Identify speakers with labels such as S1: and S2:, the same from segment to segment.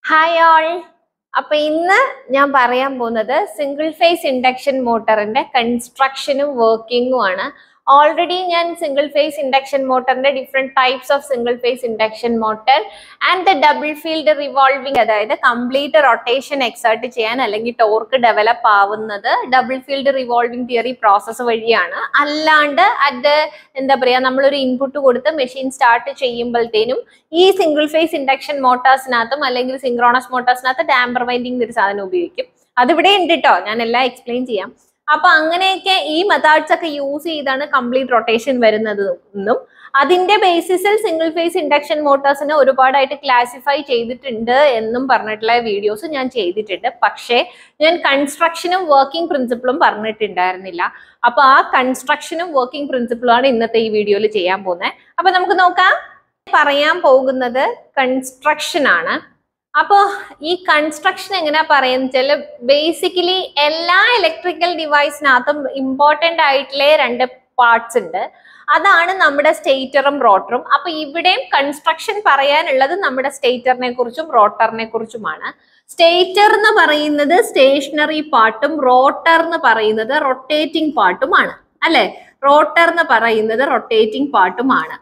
S1: Hi all അപ്പൊ ഇന്ന് ഞാൻ പറയാൻ പോകുന്നത് സിംഗിൾ ഫേസ് ഇൻഡക്ഷൻ മോട്ടറിന്റെ കൺസ്ട്രക്ഷനും വർക്കിങ്ങും ആണ് ഓൾറെഡി ഞാൻ സിംഗിൾ ഫേസ് ഇൻഡക്ഷൻ മോട്ടറിന്റെ different types of single phase induction motor and the double field revolving അതായത് കംപ്ലീറ്റ് റൊട്ടേഷൻ എക്സേർട്ട് ചെയ്യാൻ അല്ലെങ്കിൽ ടോർക്ക് ഡെവലപ്പ് ആവുന്നത് double field revolving theory process വഴിയാണ് അല്ലാണ്ട് അറ്റ് എന്താ പറയാ നമ്മളൊരു ഇൻപുട്ട് കൊടുത്ത് മെഷീൻ സ്റ്റാർട്ട് ചെയ്യുമ്പോഴത്തേനും ഈ സിംഗിൾ ഫേസ് ഇൻഡക്ഷൻ മോട്ടോഴ്സിനകത്തും അല്ലെങ്കിൽ സിങ്ക്രോണസ് മോട്ടോഴ്സിനകത്ത് ഡാമ്പർ വൈൻഡിങ് ഒരു സാധനം ഉപയോഗിക്കും അതിവിടെ ഉണ്ട് കേട്ടോ ഞാൻ എല്ലാം എക്സ്പ്ലെയിൻ ചെയ്യാം അപ്പൊ അങ്ങനെയൊക്കെ ഈ മെത്തേഡ്സ് ഒക്കെ യൂസ് ചെയ്താണ് കംപ്ലീറ്റ് റൊട്ടേഷൻ വരുന്നത് എന്നും അതിന്റെ ബേസിസിൽ സിംഗിൾ ഫേസ് ഇൻഡക്ഷൻ മോട്ടോഴ്സിനെ ഒരുപാടായിട്ട് ക്ലാസിഫൈ ചെയ്തിട്ടുണ്ട് എന്നും പറഞ്ഞിട്ടുള്ള വീഡിയോസ് ഞാൻ ചെയ്തിട്ടുണ്ട് പക്ഷേ ഞാൻ കൺസ്ട്രക്ഷനും വർക്കിംഗ് പ്രിൻസിപ്പിളും പറഞ്ഞിട്ടുണ്ടായിരുന്നില്ല അപ്പൊ ആ കൺസ്ട്രക്ഷനും വർക്കിംഗ് പ്രിൻസിപ്പിളും ആണ് ഇന്നത്തെ ഈ വീഡിയോയിൽ ചെയ്യാൻ പോകുന്നത് അപ്പൊ നമുക്ക് നോക്കാം പറയാൻ പോകുന്നത് കൺസ്ട്രക്ഷൻ ആണ് അപ്പോ ഈ കൺസ്ട്രക്ഷൻ എങ്ങനെയാ പറയുന്നത് വെച്ചാൽ ബേസിക്കലി എല്ലാ ഇലക്ട്രിക്കൽ ഡിവൈസിനകത്തും ഇമ്പോർട്ടന്റ് ആയിട്ടുള്ള രണ്ട് പാർട്സ് ഉണ്ട് അതാണ് നമ്മുടെ സ്റ്റേറ്ററും റോട്ടറും അപ്പൊ ഇവിടെയും കൺസ്ട്രക്ഷൻ പറയാനുള്ളത് നമ്മുടെ സ്റ്റേറ്ററിനെ കുറിച്ചും റോട്ടറിനെ കുറിച്ചുമാണ് സ്റ്റേറ്റർ എന്ന് പറയുന്നത് സ്റ്റേഷനറി പാർട്ടും റോട്ടർ എന്ന് പറയുന്നത് റൊട്ടേറ്റിംഗ് പാർട്ടുമാണ് അല്ലെ റോട്ടർ എന്ന് പറയുന്നത് റൊട്ടേറ്റിംഗ് പാർട്ടുമാണ്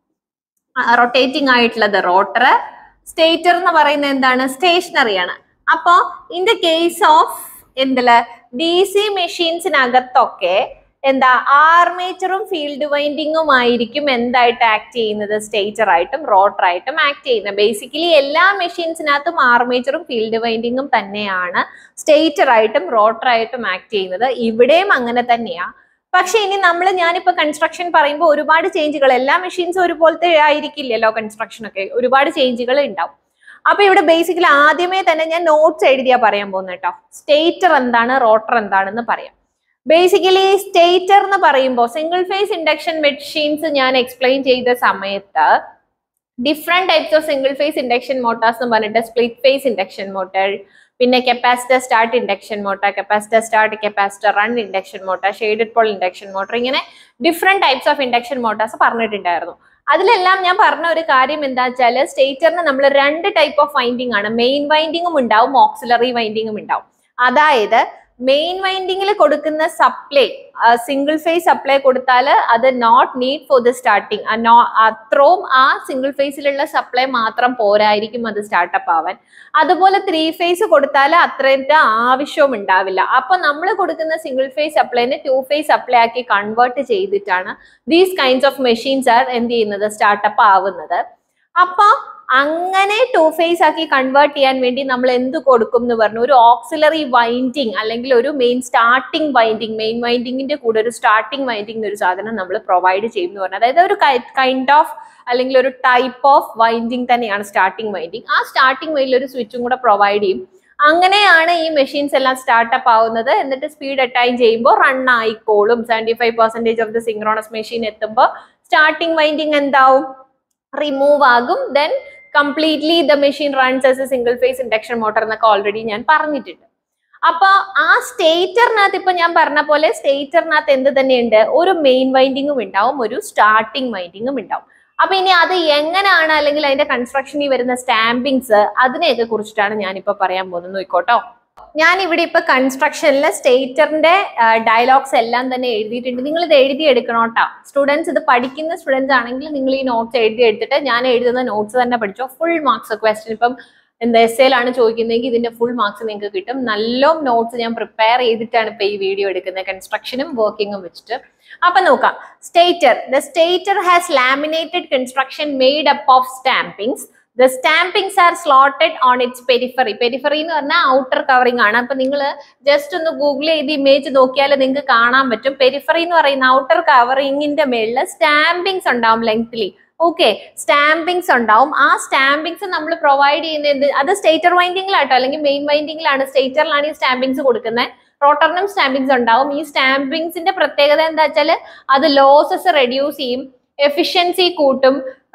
S1: റൊട്ടേറ്റിംഗ് ആയിട്ടുള്ളത് റോട്ടർ സ്റ്റേറ്റർ എന്ന് പറയുന്നത് എന്താണ് സ്റ്റേഷനറി ആണ് അപ്പോ ഇൻ ദ കേസ് ഓഫ് എന്തില് ഡി സി മെഷീൻസിനകത്തൊക്കെ എന്താ ആർമേച്ചറും ഫീൽഡ് വൈൻഡിങ്ങും ആയിരിക്കും എന്തായിട്ട് ആക്ട് ചെയ്യുന്നത് സ്റ്റേറ്റർ ആയിട്ടും റോട്ടർ ആയിട്ടും ആക്ട് ചെയ്യുന്നത് ബേസിക്കലി എല്ലാ മെഷീൻസിനകത്തും ആർമേച്ചറും ഫീൽഡ് വൈൻഡിങ്ങും തന്നെയാണ് സ്റ്റേറ്റർ ആയിട്ടും റോട്ടർ ആയിട്ടും ആക്ട് ചെയ്യുന്നത് ഇവിടെയും അങ്ങനെ തന്നെയാ പക്ഷെ ഇനി നമ്മൾ ഞാനിപ്പോ കൺസ്ട്രക്ഷൻ പറയുമ്പോൾ ഒരുപാട് ചേഞ്ചുകൾ എല്ലാ മെഷീൻസും ഒരുപോലത്തെ ആയിരിക്കില്ലല്ലോ കൺസ്ട്രക്ഷൻ ഒക്കെ ഒരുപാട് ചേഞ്ചുകൾ ഉണ്ടാവും അപ്പൊ ഇവിടെ ബേസിക്കലി ആദ്യമേ തന്നെ ഞാൻ നോട്ട്സ് എഴുതിയാ പറയാൻ പോകുന്നത് കേട്ടോ സ്റ്റേറ്റർ എന്താണ് റോട്ടർ എന്താണെന്ന് പറയാം ബേസിക്കലി സ്റ്റേറ്റർ എന്ന് പറയുമ്പോൾ സിംഗിൾ ഫേസ് ഇൻഡക്ഷൻ മെഷീൻസ് ഞാൻ എക്സ്പ്ലെയിൻ ചെയ്ത സമയത്ത് different types of single phase induction motors എന്ന് പറഞ്ഞിട്ട് സ്പ്ലിറ്റ് ഫേസ് ഇൻഡക്ഷൻ മോട്ടർ പിന്നെ capacitor start induction motor capacitor start capacitor run induction motor shaded pole induction motor ഇങ്ങനെ different types of induction motors പറഞ്ഞിട്ടുണ്ടായിരുന്നു അതിലെല്ലാം ഞാൻ പറഞ്ഞ ഒരു കാര്യം എന്താ വെച്ചാൽ സ്റ്റേറ്ററിന് നമ്മൾ രണ്ട് ടൈപ്പ് ഓഫ് വൈൻഡിങ് ആണ് മെയിൻ വൈൻഡിങ്ങും ഉണ്ടാവും ഓക്സിലറി വൈൻഡിങ്ങും ഉണ്ടാവും അതായത് മെയിൻ വൈൻഡിങ്ങിൽ കൊടുക്കുന്ന സപ്ലൈ സിംഗിൾ ഫേസ് സപ്ലൈ കൊടുത്താൽ അത് not need for the starting അത്രയും ആ സിംഗിൾ ഫേസിലുള്ള സപ്ലൈ മാത്രം പോരായിരിക്കും അത് സ്റ്റാർട്ടപ്പ് ആവാൻ അതുപോലെ ത്രീ ഫേസ് കൊടുത്താൽ അത്രയുടെ ആവശ്യവും ഉണ്ടാവില്ല അപ്പൊ നമ്മൾ കൊടുക്കുന്ന സിംഗിൾ ഫേസ് സപ്ലൈനെ ടു ഫേസ് സപ്ലൈ ആക്കി കൺവേർട്ട് ചെയ്തിട്ടാണ് these kinds of machines are എന്ത് ചെയ്യുന്നത് സ്റ്റാർട്ടപ്പ് ആവുന്നത് അപ്പൊ അങ്ങനെ ടു ഫേസ് ആക്കി കൺവേർട്ട് ചെയ്യാൻ വേണ്ടി നമ്മൾ എന്ത് കൊടുക്കും എന്ന് പറഞ്ഞു ഒരു ഓക്സിലറി വൈൻഡിങ് അല്ലെങ്കിൽ ഒരു മെയിൻ സ്റ്റാർട്ടിംഗ് വൈൻഡിങ് മെയിൻ വൈൻഡിങ്ങിന്റെ കൂടെ ഒരു സ്റ്റാർട്ടിംഗ് വൈൻഡിങ് ഒരു സാധനം നമ്മൾ പ്രൊവൈഡ് ചെയ്യും എന്ന് പറഞ്ഞു അതായത് ഒരു കൈൻഡ് ഓഫ് അല്ലെങ്കിൽ ഒരു ടൈപ്പ് ഓഫ് വൈൻഡിങ് തന്നെയാണ് സ്റ്റാർട്ടിംഗ് വൈൻഡിങ് ആ സ്റ്റാർട്ടിംഗ് വൈൻഡിൽ ഒരു സ്വിച്ചും കൂടെ പ്രൊവൈഡ് ചെയ്യും അങ്ങനെയാണ് ഈ മെഷീൻസ് എല്ലാം സ്റ്റാർട്ടപ്പ് ആവുന്നത് എന്നിട്ട് സ്പീഡ് അറ്റൈൻ ചെയ്യുമ്പോൾ റൺ ആയിക്കോളും seventy five percentage of the synchronous machine എത്തുമ്പോൾ സ്റ്റാർട്ടിംഗ് വൈൻഡിങ് എന്താവും റിമൂവ് ആകും then completely the machine runs as a single phase induction motor എന്നൊക്കെ ഓൾറെഡി ഞാൻ പറഞ്ഞിട്ടുണ്ട് അപ്പൊ ആ സ്റ്റേറ്ററിനകത്ത് ഇപ്പൊ ഞാൻ പറഞ്ഞ പോലെ സ്റ്റേറ്ററിനകത്ത് എന്ത് തന്നെയുണ്ട് ഒരു മെയിൻ വൈൻഡിങ്ങും ഉണ്ടാവും ഒരു സ്റ്റാർട്ടിംഗ് വൈൻഡിങ്ങും ഉണ്ടാവും അപ്പൊ ഇനി അത് എങ്ങനെയാണ് അല്ലെങ്കിൽ അതിന്റെ കൺസ്ട്രക്ഷനിൽ വരുന്ന സ്റ്റാമ്പിങ്സ് അതിനെയൊക്കെ കുറിച്ചിട്ടാണ് ഞാനിപ്പോ പറയാൻ പോകുന്നത് നോക്കോട്ടോ ഞാൻ ഇവിടെ ഇപ്പൊ കൺസ്ട്രക്ഷനിലെ സ്റ്റേറ്ററിന്റെ ഡയലോഗ്സ് എല്ലാം തന്നെ എഴുതിയിട്ടുണ്ട് നിങ്ങൾ ഇത് എഴുതി എടുക്കണോട്ടാ സ്റ്റുഡൻസ് ഇത് പഠിക്കുന്ന സ്റ്റുഡൻസ് ആണെങ്കിൽ നിങ്ങൾ ഈ നോട്ട്സ് എഴുതി എടുത്തിട്ട് ഞാൻ എഴുതുന്ന നോട്ട്സ് തന്നെ പഠിച്ചോ ഫുൾ മാർക്സ് ക്വസ്റ്റ്യൻ ഇപ്പം എന്താ എസ് എയിലാണ് ചോദിക്കുന്നതെങ്കിൽ ഇതിന്റെ ഫുൾ മാർക്സ് നിങ്ങൾക്ക് കിട്ടും നല്ല നോട്ട്സ് ഞാൻ പ്രിപ്പയർ ചെയ്തിട്ടാണ് ഇപ്പൊ ഈ വീഡിയോ എടുക്കുന്നത് കൺസ്ട്രക്ഷനും വർക്കിങ്ങും വെച്ചിട്ട് അപ്പൊ നോക്കാം stator the stator has laminated construction made up of stampings the stampings are slotted on its periphery periphery എന്ന് പറഞ്ഞാൽ ഔട്ടർ കവറിംഗ് ആണ് അപ്പൊ നിങ്ങൾ ജസ്റ്റ് ഒന്ന് ഗൂഗിൾ ചെയ്ത് ഇമേജ് നോക്കിയാൽ നിങ്ങൾക്ക് കാണാൻ പറ്റും പെരിഫറി എന്ന് പറയുന്ന ഔട്ടർ കവറിങ്ങിന്റെ മേളിൽ സ്റ്റാമ്പിങ്സ് ഉണ്ടാവും ലെങ്ത്ലി ഓക്കെ സ്റ്റാമ്പിങ്സ് ഉണ്ടാവും ആ സ്റ്റാമ്പിങ്സ് നമ്മൾ പ്രൊവൈഡ് ചെയ്യുന്ന എന്ത് അത് സ്റ്റേറ്റർ വൈൻഡിങ്ങിലാട്ടോ അല്ലെങ്കിൽ മെയിൻ വൈൻഡിങ്ങിലാണ് സ്റ്റേറ്ററിലാണ് ഈ സ്റ്റാമ്പിങ്സ് കൊടുക്കുന്നത് റോട്ടറിനും സ്റ്റാമ്പിങ്സ് ഉണ്ടാവും ഈ സ്റ്റാമ്പിങ്സിന്റെ പ്രത്യേകത എന്താ വെച്ചാൽ അത് ലോസസ് റെഡ്യൂസ് ചെയ്യും എഫിഷ്യൻസി കൂട്ടും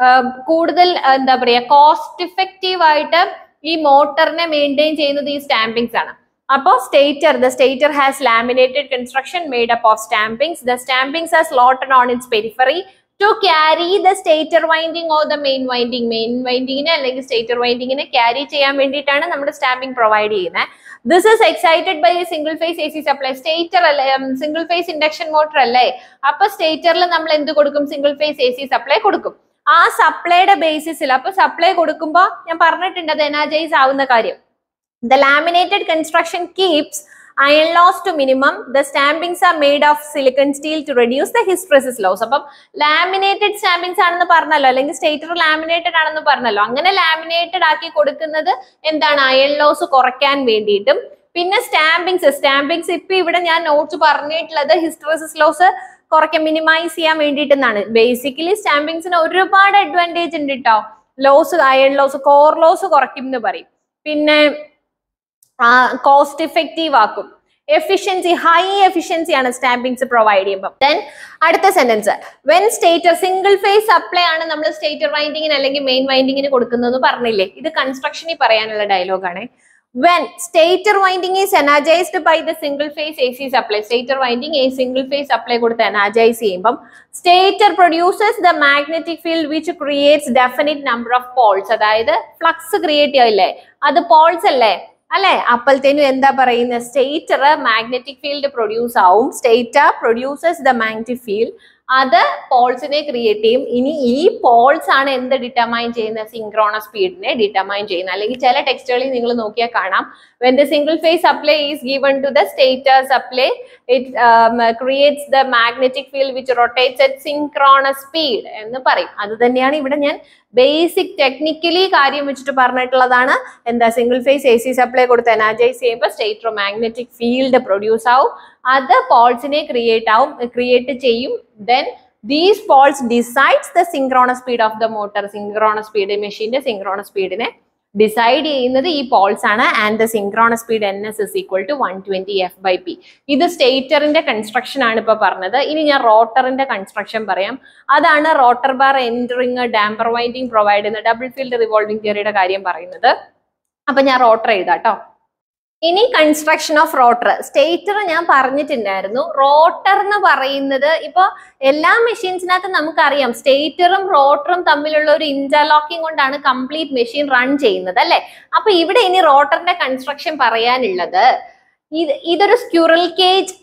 S1: കൂടുതൽ എന്താ പറയുക കോസ്റ്റ് ഇഫക്റ്റീവ് ആയിട്ട് ഈ മോട്ടറിനെ മെയിൻറ്റെയിൻ ചെയ്യുന്നത് ഈ സ്റ്റാമ്പിങ്സ് ആണ് അപ്പോൾ stator the stator has laminated construction made up of stampings the stampings are slotted on its periphery to carry the stator winding or the main winding main വൈൻഡിങ്ങിനെ അല്ലെങ്കിൽ stator വൈൻഡിങ്ങിനെ carry ചെയ്യാൻ വേണ്ടിയിട്ടാണ് നമ്മുടെ സ്റ്റാമ്പിംഗ് പ്രൊവൈഡ് ചെയ്യുന്നത് this is excited by single phase A C supply stator അല്ലേ single phase induction motor അല്ലേ അപ്പൊ സ്റ്റേറ്ററിൽ നമ്മൾ എന്ത് കൊടുക്കും single phase A C supply കൊടുക്കും ആ സപ്ലൈയുടെ ബേസിസിൽ അപ്പൊ സപ്ലൈ കൊടുക്കുമ്പോൾ ഞാൻ പറഞ്ഞിട്ടുണ്ട് അത് എനർജൈസ് ആവുന്ന കാര്യം the laminated construction keeps iron loss to minimum the stampings are made of silicon steel to reduce the hysteresis loss അപ്പം ലാമിനേറ്റഡ് സ്റ്റാമ്പിങ്സ് ആണെന്ന് പറഞ്ഞല്ലോ അല്ലെങ്കിൽ സ്റ്റേറ്റർ ലാമിനേറ്റഡ് ആണെന്ന് പറഞ്ഞല്ലോ അങ്ങനെ ലാമിനേറ്റഡ് ആക്കി കൊടുക്കുന്നത് എന്താണ് അയൺ ലോസ് കുറയ്ക്കാൻ വേണ്ടിയിട്ടും പിന്നെ സ്റ്റാമ്പിങ്സ് സ്റ്റാമ്പിങ്സ് ഇപ്പൊ ഇവിടെ ഞാൻ നോട്ട്സ് പറഞ്ഞിട്ടുള്ളത് ഹിസ്ട്രസിസ് ലോസ് കുറയ്ക്കാൻ മിനിമൈസ് ചെയ്യാൻ വേണ്ടിയിട്ടെന്നാണ് ബേസിക്കലി സ്റ്റാമ്പിങ്സിന് ഒരുപാട് അഡ്വാൻറ്റേജ് ഉണ്ട് കേട്ടോ loss iron loss core loss കുറയ്ക്കും എന്ന് പറയും പിന്നെ കോസ്റ്റ് ഇഫക്റ്റീവ് ആക്കും എഫിഷ്യൻസി ഹൈ എഫിഷ്യൻസി ആണ് സ്റ്റാമ്പിങ്സ് പ്രൊവൈഡ് ചെയ്യുമ്പോൾ ദെൻ അടുത്ത sentence when stator single phase supply ആണ് നമ്മൾ സ്റ്റേറ്റർ വൈൻഡിങ്ങിന് അല്ലെങ്കിൽ മെയിൻ വൈൻഡിങ്ങിന് കൊടുക്കുന്നത് പറഞ്ഞില്ലേ ഇത് കൺസ്ട്രക്ഷനിൽ പറയാനുള്ള ഡയലോഗാണ് when stator winding is energised by the single phase A C supply stator winding a single phase supply കൊടുത്ത് എനർജൈസ് ചെയ്യുമ്പം stator producers the magnetic field which creates definite number of poles അതായത് flux create ചെയ്യില്ലേ അത് poles അല്ലേ അല്ലെ അപ്പോഴത്തേനും എന്താ പറയുന്നത് സ്റ്റേറ്റർ മാഗ്നറ്റിക് ഫീൽഡ് പ്രൊഡ്യൂസ് ആവും stator producers the magnetic field അത് പോൾസിനെ ക്രിയേറ്റ് ചെയ്യും ഇനി ഈ പോൾസ് ആണ് എന്ത് ഡിറ്റർമൈൻ ചെയ്യുന്ന സിങ്ക്രോണസ് സ്പീഡിനെ ഡിറ്റർമൈൻ ചെയ്യുന്നത് അല്ലെങ്കിൽ ചില ടെക്സ്റ്റുകളിൽ നിങ്ങൾ നോക്കിയാൽ കാണാം when the single phase supply is given to the stator supply it creates the magnetic field which rotates at synchronous speed എന്ന് പറയും അത് തന്നെയാണ് ഇവിടെ ഞാൻ ബേസിക് ടെക്നിക്കലി കാര്യം വെച്ചിട്ട് പറഞ്ഞിട്ടുള്ളതാണ് എന്താ single phase A C supply കൊടുത്ത് എനർജൈസ് ചെയ്യുമ്പോൾ സ്റ്റേറ്റർ മാഗ്നറ്റിക് ഫീൽഡ് പ്രൊഡ്യൂസ് ആവും അത് പോൾസിനെ ക്രിയേറ്റ് ആവും ക്രിയേറ്റ് ചെയ്യും then these poles decides the synchronous speed of the motor synchronous speed മെഷീന്റെ സിങ്ക്രോണസ് സ്പീഡിനെ ഡിസൈഡ് ചെയ്യുന്നത് ഈ പോൾസ് ആണ് and the synchronous speed N S is equal to one twenty F by P ഇത് സ്റ്റേറ്ററിന്റെ construction ആണ് ഇപ്പൊ പറഞ്ഞത് ഇനി ഞാൻ റോട്ടറിന്റെ കൺസ്ട്രക്ഷൻ പറയാം അതാണ് rotor bar end ring damper winding provide ചെയ്യുന്ന ഡബിൾ ഫീൽഡ് റിവോൾവിംഗ് തിയറിയുടെ കാര്യം പറയുന്നത് അപ്പൊ ഞാൻ റോട്ടർ എഴുതാം കേട്ടോ ഇനി കൺസ്ട്രക്ഷൻ ഓഫ് റോട്ടർ സ്റ്റേറ്റർ ഞാൻ പറഞ്ഞിട്ടുണ്ടായിരുന്നു റോട്ടർ എന്ന് പറയുന്നത് ഇപ്പൊ എല്ലാ മെഷീൻസിനകത്ത് നമുക്കറിയാം സ്റ്റേറ്ററും റോട്ടറും തമ്മിലുള്ള ഒരു ഇന്റർലോക്കിംഗ് കൊണ്ടാണ് കംപ്ലീറ്റ് മെഷീൻ റൺ ചെയ്യുന്നത് അല്ലെ അപ്പൊ ഇവിടെ ഇനി റോട്ടറിന്റെ കൺസ്ട്രക്ഷൻ പറയാനുള്ളത് ഇത് ഇതൊരു സ്ക്യൂറൽ കേജ്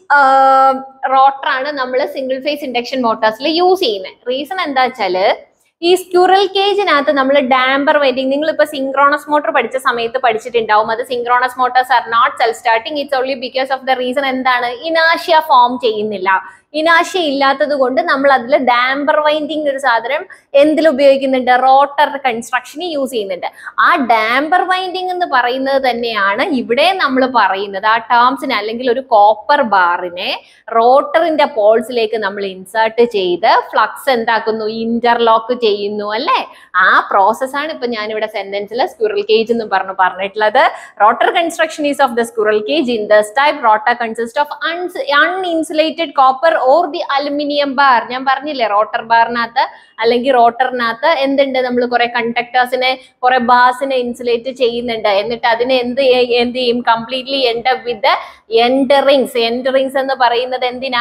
S1: റോട്ടറാണ് നമ്മൾ സിംഗിൾ ഫേസ് ഇൻഡക്ഷൻ മോട്ടോഴ്സിൽ യൂസ് ചെയ്യുന്നത് റീസൺ എന്താ വെച്ചാല് ഈ സ്ക്യൂറൽ കേജിനകത്ത് നമ്മൾ ഡാമ്പർ വെയിറ്റിംഗ് നിങ്ങൾ ഇപ്പൊ സിങ്ക്രോണസ് മോട്ടോർ പഠിച്ച സമയത്ത് പഠിച്ചിട്ടുണ്ടാവും അത് synchronous motors are not self starting it's only because of the reason എന്താണ് ഇനാഷ്യ ഫോം ചെയ്യുന്നില്ല ഇനാഷ്യ ഇല്ലാത്തത് കൊണ്ട് നമ്മൾ അതിൽ ഡാമ്പർ വൈൻഡിങ് ഒരു സാധനം എന്തിൽ ഉപയോഗിക്കുന്നുണ്ട് റോട്ടർ കൺസ്ട്രക്ഷന് യൂസ് ചെയ്യുന്നുണ്ട് ആ ഡാമ്പർ വൈൻഡിങ് എന്ന് പറയുന്നത് തന്നെയാണ് ഇവിടെ നമ്മൾ പറയുന്നത് ആ ടേംസിനെ അല്ലെങ്കിൽ ഒരു കോപ്പർ ബാറിനെ റോട്ടറിന്റെ പോൾസിലേക്ക് നമ്മൾ ഇൻസേർട്ട് ചെയ്ത് ഫ്ലക്സ് എന്താക്കുന്നു ഇന്റർലോക്ക് ചെയ്യുന്നു അല്ലേ ആ പ്രോസസ്സാണ് ഇപ്പൊ ഞാനിവിടെ സെന്റൻസിൽ സ്ക്യൂറൽ കേജ് എന്ന് പറഞ്ഞു പറഞ്ഞിട്ടുള്ളത് rotor construction is of the squirrel cage in thus type rotor consist of uninsulated copper or the aluminium bar ഞാൻ പറഞ്ഞില്ലേ റോട്ടർ ബാറിനകത്ത് അല്ലെങ്കിൽ റോട്ടറിനകത്ത് എന്തുണ്ട് നമ്മൾ കുറെ കണ്ടക്ടേഴ്സിനെ കുറെ ബാസിനെ ഇൻസുലേറ്റ് ചെയ്യുന്നുണ്ട് എന്നിട്ട് അതിനെ എന്ത് ചെയ്യ- എന്ത് ചെയ്യും കംപ്ലീറ്റ്ലി എൻഡ് വിത്ത് എൻഡറിങ്സ് എൻഡറിങ്സ് എന്ന് പറയുന്നത് എന്തിനാ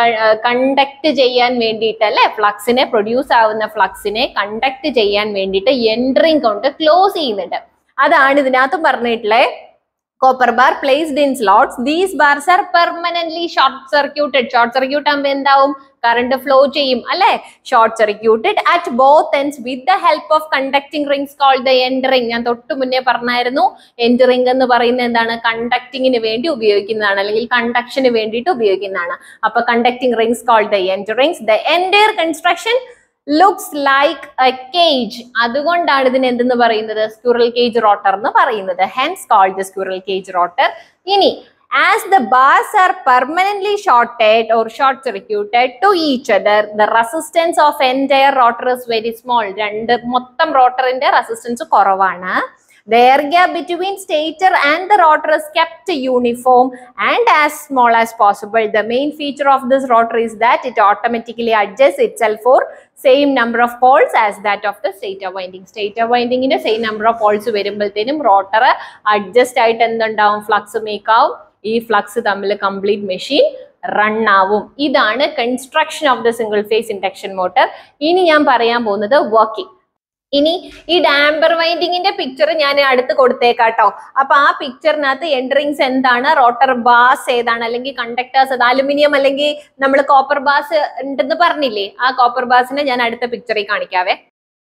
S1: കണ്ടക്ട് ചെയ്യാൻ വേണ്ടിയിട്ട് അല്ലെ ഫ്ലക്സിനെ പ്രൊഡ്യൂസ് ആവുന്ന ഫ്ലക്സിനെ കണ്ടക്ട് ചെയ്യാൻ വേണ്ടിയിട്ട് എൻഡറിങ് കൊണ്ട് ക്ലോസ് ചെയ്യുന്നുണ്ട് അതാണ് ഇതിനകത്ത് പറഞ്ഞിട്ടുള്ളത് copper bar placed in slots these bars are permanently short circuited short circuit ആകുമ്പോൾ എന്താവും കറണ്ട് ഫ്ലോ ചെയ്യും അല്ലെ short circuited at both ends with the help of conducting rings called the end ring ഞാൻ തൊട്ട് മുന്നേ പറഞ്ഞായിരുന്നു എൻഡറിങ് എന്ന് പറയുന്നത് എന്താണ് കണ്ടക്ടിങ്ങിന് വേണ്ടി ഉപയോഗിക്കുന്നതാണ് അല്ലെങ്കിൽ കണ്ടക്ഷന് വേണ്ടിയിട്ട് ഉപയോഗിക്കുന്നതാണ് അപ്പൊ conducting rings called the end rings the entire construction looks like a cage അതുകൊണ്ടാണ് ഇതിന് എന്തെന്ന് പറയുന്നത് സ്ക്യൂറൽ കേജ് റോട്ടർ എന്ന് പറയുന്നത് hence called the squirrel cage rotor ഇനി as the bars are permanently shorted or short circuited to each other the resistance of entire rotor is very small രണ്ട് മൊത്തം റോട്ടറിന്റെ റെസിസ്റ്റൻസ് കുറവാണ് The air gap between stator and the rotor is kept uniform and as small as possible. The main feature of this rotor is that it automatically adjusts itself for same number of poles as that of the stator winding. Stator winding ന്റെ same number of poles വരുമ്പോഴത്തേനും rotor adjust ആയിട്ട് എന്തുണ്ടാവും flux make ആവും ഈ flux തമ്മിൽ complete machine run ആവും ഇതാണ് construction of the single phase induction motor ഇനി ഞാൻ പറയാൻ പോകുന്നത് വർക്കിംഗ് ഇനി ഈ ഡാംബർ വൈൻഡിങ്ങിന്റെ പിക്ചർ ഞാൻ അടുത്ത് കൊടുത്തേക്കാട്ടോ അപ്പൊ ആ പിക്ചറിനകത്ത് എൻട്രിങ്സ് എന്താണ് റോട്ടർ ബാസ് ഏതാണ് അല്ലെങ്കിൽ കണ്ടക്ടേഴ്സ് അത് അലുമിനിയം അല്ലെങ്കിൽ നമ്മൾ കോപ്പർ ബാസ് ഉണ്ടെന്ന് പറഞ്ഞില്ലേ ആ കോപ്പർ ബാസിനെ ഞാൻ അടുത്ത പിക്ചറിൽ കാണിക്കാവേ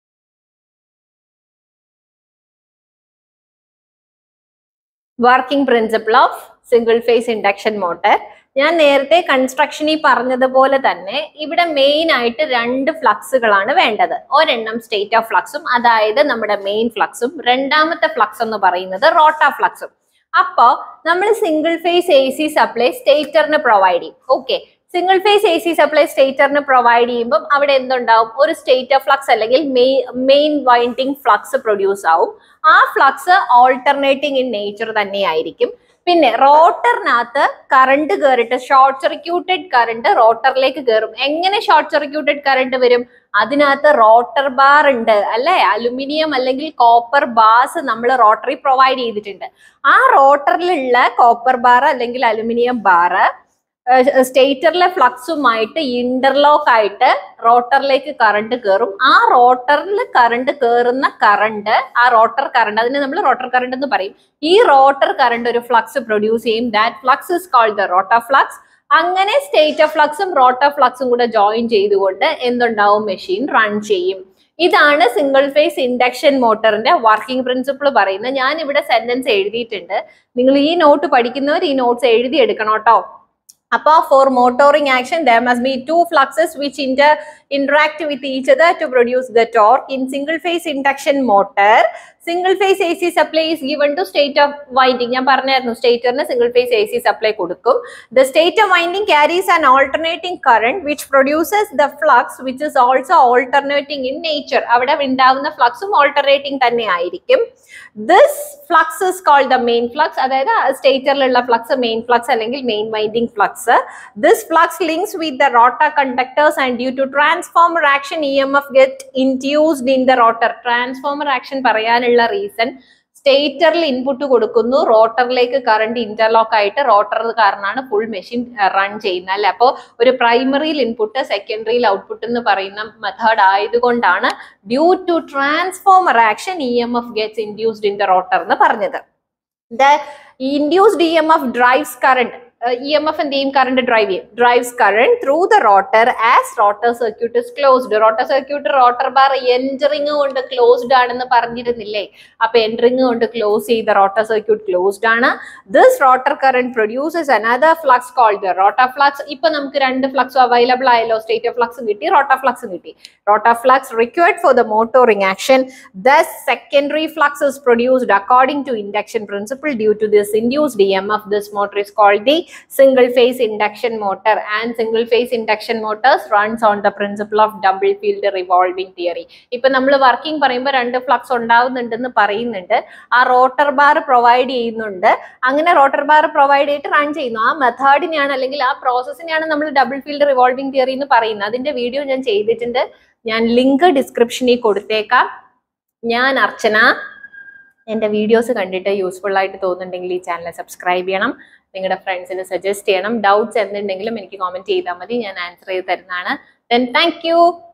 S1: working principle of single phase induction motor ഞാൻ നേരത്തെ കൺസ്ട്രക്ഷനിൽ പറഞ്ഞതുപോലെ തന്നെ ഇവിടെ മെയിൻ ആയിട്ട് രണ്ട് ഫ്ലക്സുകളാണ് വേണ്ടത് ഒരെണ്ണം സ്റ്റേറ്റ് ഓഫ് ഫ്ലക്സും അതായത് നമ്മുടെ മെയിൻ ഫ്ലക്സും രണ്ടാമത്തെ ഫ്ലക്സ് എന്ന് പറയുന്നത് റോട്ട ഫ്ലക്സും അപ്പോ നമ്മൾ single phase A C supply സ്റ്റേറ്ററിന് പ്രൊവൈഡ് ചെയ്യും okay single phase A C supply സ്റ്റേറ്ററിന് പ്രൊവൈഡ് ചെയ്യുമ്പോൾ അവിടെ എന്തുണ്ടാവും ഒരു സ്റ്റേറ്റ് ഓഫ് ഫ്ലക്സ് അല്ലെങ്കിൽ മെയിൻ വൈൻഡിങ് ഫ്ലക്സ് പ്രൊഡ്യൂസ് ആവും ആ ഫ്ലക്സ് ഓൾട്ടർനേറ്റിംഗ് ഇൻ നേച്ചർ തന്നെയായിരിക്കും പിന്നെ റോട്ടറിനകത്ത് കറണ്ട് കയറിയിട്ട് ഷോർട്ട് സർക്യൂട്ടഡ് കറണ്ട് റോട്ടറിലേക്ക് കയറും എങ്ങനെ ഷോർട്ട് സർക്യൂട്ടഡ് കറണ്ട് വരും അതിനകത്ത് റോട്ടർ ബാർ ഉണ്ട് അല്ലെ അലുമിനിയം അല്ലെങ്കിൽ കോപ്പർ ബാസ് നമ്മൾ റോട്ടറി പ്രൊവൈഡ് ചെയ്തിട്ടുണ്ട് ആ റോട്ടറിലുള്ള കോപ്പർ ബാർ അല്ലെങ്കിൽ അലുമിനിയം ബാർ സ്റ്റേറ്ററിലെ ഫ്ലക്സുമായിട്ട് ഇന്റർലോക്ക് ആയിട്ട് റോട്ടറിലേക്ക് കറണ്ട് കയറും ആ റോട്ടറിൽ കറണ്ട് കയറുന്ന കറണ്ട് ആ റോട്ടർ കറണ്ട് അതിനെ നമ്മൾ റോട്ടർ കറണ്ട് എന്ന് പറയും ഈ റോട്ടർ കറണ്ട് ഒരു ഫ്ലക്സ് പ്രൊഡ്യൂസ് ചെയ്യും that flux is called the rotor flux അങ്ങനെ സ്റ്റേറ്റ് ഓഫ് ഫ്ലക്സും റോട്ടർ ഫ്ലക്സും കൂടെ ജോയിൻ ചെയ്തുകൊണ്ട് എന്തുണ്ടാവും മെഷീൻ റൺ ചെയ്യും ഇതാണ് single phase induction മോട്ടറിന്റെ working principle പറയുന്നത് ഞാൻ ഇവിടെ സെന്റൻസ് എഴുതിയിട്ടുണ്ട് നിങ്ങൾ ഈ നോട്ട് പഠിക്കുന്നവർ ഈ നോട്ട്സ് എഴുതി എടുക്കണം കേട്ടോ അപ്പോൾ for motoring action there must be two fluxes which inter interact with each other to produce the torque. In single phase induction motor, single phase AC supply is given to state of winding. ഞാൻ പറഞ്ഞായിരുന്നു സ്റ്റേറ്ററിന് single phase A C supply കൊടുക്കും the state of winding carries an alternating current which produces the flux which is also alternating in nature അവിടെ ഉണ്ടാവുന്ന ഫ്ലക്സും alternating തന്നെ ആയിരിക്കും this flux is called the main flux അതായത് സ്റ്റേറ്ററിലുള്ള flux main flux അല്ലെങ്കിൽ main winding flux this flux links with the rotor conductors and due to transformer action E M F get induced in the rotor transformer action പറയാനുള്ള reason സ്റ്റേറ്ററിൽ input കൊടുക്കുന്നു റോട്ടറിലേക്ക് current interlock ആയിട്ട് rotor കാരണമാണ് full machine run ചെയ്യുന്നത് അല്ലെ അപ്പോൾ ഒരു പ്രൈമറിയിൽ ഇൻപുട്ട് സെക്കൻഡറിയിൽ ഔട്ട്പുട്ട് എന്ന് പറയുന്ന മെത്തേഡ് ആയതുകൊണ്ടാണ് due to transformer action E M F gets induced in the rotor എന്ന് പറഞ്ഞത് the induced E M F drives current E M F എന്ത് ചെയ്യും കറണ്ട് ഡ്രൈവ് ചെയ്യും drives current through the rotor as rotor circuit is closed rotor circuit rotor bar end ring കൊണ്ട് closed ആണെന്ന് പറഞ്ഞിരുന്നില്ലേ അപ്പൊ end ring കൊണ്ട് ക്ലോസ് ചെയ്ത റോട്ടർ സർക്യൂട്ട് ക്ലോസ്ഡ് ആണ് this rotor current produces another flux called rotor flux ഇപ്പൊ നമുക്ക് രണ്ട് ഫ്ലക്സ് അവൈലബിൾ ആയല്ലോ സ്റ്റേറ്റ് ഓഫ് ഫ്ലക്സും കിട്ടി റോട്ടർ ഫ്ലക്സും കിട്ടി rotor flux required for the motoring action thus secondary flux is produced according to induction principle due to this induced E M F this motor is called the single phase induction motor and single phase induction motors runs on the principle of double field revolving theory ഇപ്പൊ നമ്മൾ working പറയുമ്പോൾ രണ്ട് flux ഉണ്ടാവുന്നുണ്ടെന്ന് പറയുന്നുണ്ട് ആ rotor bar provide ചെയ്യുന്നുണ്ട് അങ്ങനെ rotor bar provide ചെയ്തിട്ട് run ചെയ്യുന്നു ആ മെത്തേഡിനെയാണ് അല്ലെങ്കിൽ ആ പ്രോസസ്സിനെയാണ് നമ്മൾ ഡബിൾ ഫീൽഡ് റിവോൾവിംഗ് തിയറി എന്ന് പറയുന്നത് അതിന്റെ വീഡിയോ ഞാൻ ചെയ്തിട്ടുണ്ട് ഞാൻ ലിങ്ക് ഡിസ്ക്രിപ്ഷനിൽ കൊടുത്തേക്കാം ഞാൻ അർച്ചന എൻ്റെ വീഡിയോസ് കണ്ടിട്ട് യൂസ്ഫുൾ ആയിട്ട് തോന്നുന്നുണ്ടെങ്കിൽ ഈ ചാനൽ സബ്സ്ക്രൈബ് ചെയ്യണം നിങ്ങളുടെ ഫ്രണ്ട്സിന് സജസ്റ്റ് ചെയ്യണം ഡൗട്ട്സ് എന്തുണ്ടെങ്കിലും എനിക്ക് കോമെന്റ് ചെയ്താൽ മതി ഞാൻ ആൻസർ ചെയ്ത് തരുന്നതാണ് ദെൻ താങ്ക്